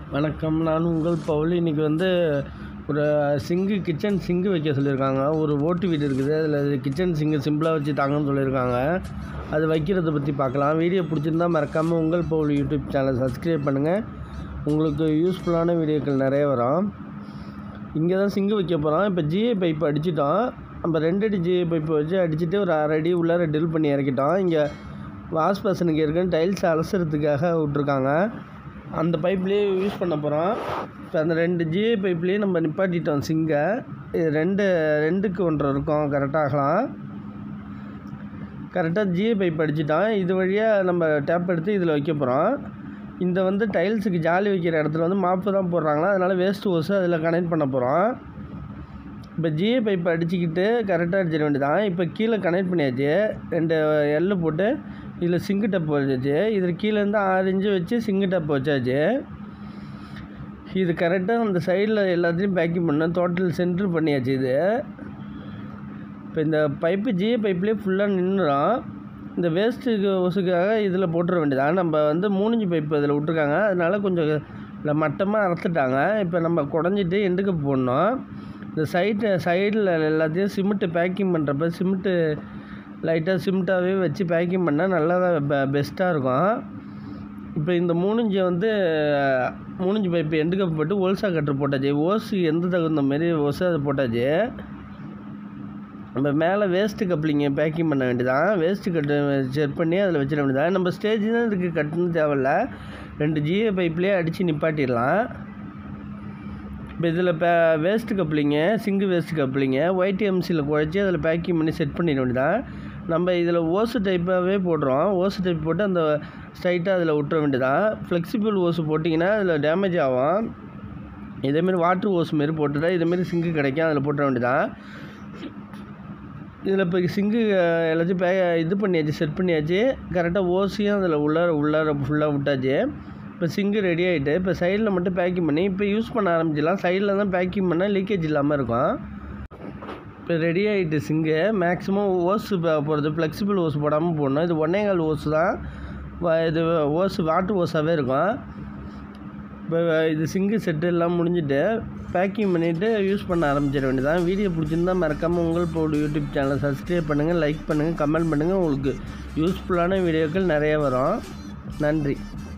வணக்கம் நான் உங்கள் பவுல் இன்றைக்கி வந்து ஒரு சிங்கு கிச்சன் சிங்கு வைக்க சொல்லியிருக்காங்க ஒரு ஓட்டு வீடு இருக்குது அதில் கிச்சன் சிங்கு சிம்பிளாக வச்சு தாங்கன்னு சொல்லியிருக்காங்க அது வைக்கிறத பற்றி பார்க்கலாம் வீடியோ பிடிச்சிருந்தா மறக்காமல் உங்கள் பவுல் யூடியூப் சேனல் சப்ஸ்கிரைப் பண்ணுங்கள் உங்களுக்கு யூஸ்ஃபுல்லான வீடியோக்கள் நிறைய வரும் இங்கே தான் சிங்கு வைக்க போகிறோம் இப்போ ஜிஏ பைப் அடிச்சிட்டோம் நம்ம ரெண்டு அடி ஜிஏ பைப்பை வச்சு அடிச்சுட்டு ஒரு அரை அடி உள்ளார டில் பண்ணி இறக்கிட்டோம் இங்கே வாஷ் பேஷனுக்கு இருக்குன்னு டைல்ஸ் அலசுறதுக்காக விட்ருக்காங்க அந்த பைப்லேயே யூஸ் பண்ண போகிறோம் இப்போ அந்த ரெண்டு ஜிஏ பைப்லேயே நம்ம நிப்பாட்டிட்டோம் சிங்கை இது ரெண்டு ரெண்டுக்கு ஒன்றரை இருக்கும் கரெக்டாகலாம் கரெக்டாக ஜிஏ பைப் அடிச்சிட்டோம் இது வழியாக நம்ம டேப் எடுத்து இதில் வைக்க போகிறோம் இந்த வந்து டைல்ஸுக்கு ஜாலி வைக்கிற இடத்துல வந்து மாப்பு தான் போடுறாங்களா அதனால் வேஸ்ட் ஓஸு அதில் கனெக்ட் பண்ண போகிறோம் இப்போ ஜிஏ பைப் அடிச்சுக்கிட்டு கரெக்டாக அடிச்சிட வேண்டியதான் இப்போ கீழே கனெக்ட் பண்ணியாச்சு ரெண்டு எள்ளு போட்டு இதில் சிங்கு டப் வச்சாச்சு இதில் கீழேருந்து ஆறு இன்ச்சு வச்சு சிங்கு டப் வச்சாச்சு இது கரெக்டாக அந்த சைடில் எல்லாத்தையும் பேக்கிங் பண்ண டோட்டல் சென்ட்ரு பண்ணியாச்சு இது இப்போ இந்த பைப்பு ஜிஏ பைப்லேயே ஃபுல்லாக நின்றுடும் இந்த வேஸ்ட்டுக்கு ஒசுக்காக இதில் போட்டுற வேண்டியதான் நம்ம வந்து மூணுஞ்சு பைப்பு இதில் விட்ருக்காங்க அதனால கொஞ்சம் இல்லை மட்டமாக அறுத்துட்டாங்க இப்போ நம்ம குடஞ்சிட்டு எண்டுக்கு போடணும் இந்த சைட்டு சைடில் எல்லாத்தையும் சிமெண்ட்டு பேக்கிங் பண்ணுறப்ப சிமெண்ட்டு லைட்டாக சிமெண்ட்டாகவே வச்சு பேக்கிங் பண்ணால் நல்லா பெ பெஸ்ட்டாக இருக்கும் இப்போ இந்த மூணுஞ்சை வந்து மூணுஞ்சு பைப்பு எண்டுக்கு போட்டு ஓல்சா கட்ரு போட்டாச்சு ஓஸு எந்த தகுந்த மாரி ஓஸு அது போட்டாச்சு நம்ம மேலே வேஸ்ட்டு கப்ளிங்க பேக்கிங் பண்ண வேண்டியதான் வேஸ்ட்டு கட்டு செட் பண்ணி அதில் வச்சிட வேண்டியதான் நம்ம ஸ்டேஜ் தான் இதுக்கு கட்டணும் தேவையில்ல ரெண்டு ஜிஏ பைப்லேயே அடித்து நிப்பாட்டிடலாம் இப்போ இதில் பே waste coupling sink waste coupling white எம்சியில் குழச்சி அதில் பேக்கிங் பண்ணி செட் பண்ணிட வேண்டியதான் நம்ம இதில் ஓசு டைப்பாகவே போடுறோம் ஓசு டைப் போட்டு அந்த ஸ்ட்ரைட்டாக அதில் விட்டுற வேண்டியதான் ஃப்ளெக்சிபிள் ஓசு போட்டிங்கன்னா அதில் டேமேஜ் ஆகும் இதேமாரி வாட்ரு ஓஸ் மாரி போட்டுட்டா இதேமாரி சிங்கு கிடைக்கும் அதில் போட்டுற வேண்டியதான் இதில் இப்போ சிங்கு எல்லாத்தையும் பே இது பண்ணியாச்சு செட் பண்ணியாச்சு கரெக்டாக ஓசியும் அதில் உள்ளார உள்ளார ஃபுல்லாக விட்டாச்சு இப்போ சிங்கு ரெடி ஆகிட்டு இப்போ சைடில் மட்டும் பேக்கிங் பண்ணி இப்போ யூஸ் பண்ண ஆரம்பிச்சிடலாம் சைடில் தான் பேக்கிங் பண்ணால் லீக்கேஜ் இல்லாமல் இருக்கும் இப்போ ரெடி ஆகிட்டு சிங்கு மேக்ஸிமம் ஓஸு போடுறது ஃப்ளெக்சிபிள் ஓஸ் போடாமல் போடணும் இது ஒன்னே கால் ஓஸு தான் இது ஓஸு வாட்ரு ஓஸாகவே இருக்கும் இப்போ இது சிங்கு செட்டு எல்லாம் முடிஞ்சுட்டு பேக்கிங் பண்ணிவிட்டு யூஸ் பண்ண ஆரம்பிச்சிட வேண்டியதான் வீடியோ பிடிச்சிருந்தா மறக்காமல் உங்கள் போடு யூடியூப் சேனலை சப்ஸ்கிரைப் பண்ணுங்கள் லைக் பண்ணுங்கள் கமெண்ட் பண்ணுங்கள் உங்களுக்கு யூஸ்ஃபுல்லான வீடியோக்கள் நிறைய வரும் நன்றி